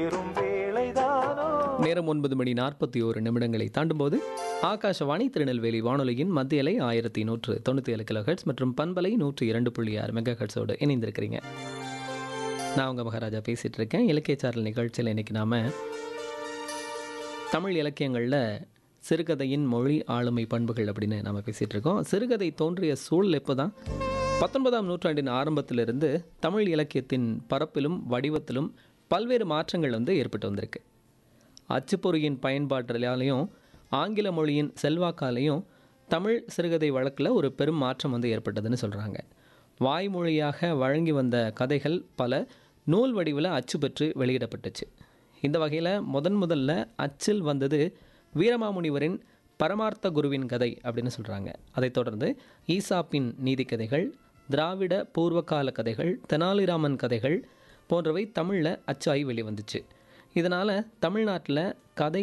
நேரம் ஒன்பது மணி நாற்பத்தி ஓரு நிமிடங்களை தாண்டும்போது ஆகாஷவாணி திருநெல்வேலி வானொலியின் மத்திய அலை ஆயிரத்தி நூற்று தொண்ணூற்றி ஏழு கிலோ ஹெட்ஸ் மற்றும் பண்பலை நூற்று இரண்டு புள்ளி ஆறு மெகா ஹெட்ஸோடு இணைந்திருக்கிறீங்க நான் உங்கள் மகாராஜா பேசிகிட்டு இருக்கேன் இலக்கிய சாரல் நிகழ்ச்சியில் இன்றைக்கி நாம் தமிழ் இலக்கியங்களில் சிறுகதையின் மொழி ஆளுமை பண்புகள் அப்படின்னு நாம் பேசிகிட்டு இருக்கோம் சிறுகதை தோன்றிய சூழல் எப்போ தான் பத்தொன்பதாம் நூற்றாண்டின் ஆரம்பத்திலிருந்து தமிழ் இலக்கியத்தின் பரப்பிலும் வடிவத்திலும் பல்வேறு மாற்றங்கள் வந்து ஏற்பட்டு வந்திருக்கு அச்சுப்பொறியின் பயன்பாட்டிலாலையும் ஆங்கில மொழியின் செல்வாக்காலையும் தமிழ் சிறுகதை வழக்கில் ஒரு பெரும் மாற்றம் வந்து ஏற்பட்டதுன்னு சொல்கிறாங்க வாய்மொழியாக வழங்கி வந்த கதைகள் பல நூல் வடிவில் அச்சு பெற்று வெளியிடப்பட்டுச்சு இந்த வகையில் முதன் முதல்ல அச்சில் வந்தது வீரமாமுனிவரின் பரமார்த்த குருவின் கதை அப்படின்னு சொல்கிறாங்க அதைத் தொடர்ந்து ஈசாப்பின் நீதி கதைகள் திராவிட பூர்வகால கதைகள் தெனாலிராமன் கதைகள் போன்றவை தமிழில் அச்சாகி வெளிவந்துச்சு இதனால் தமிழ்நாட்டில்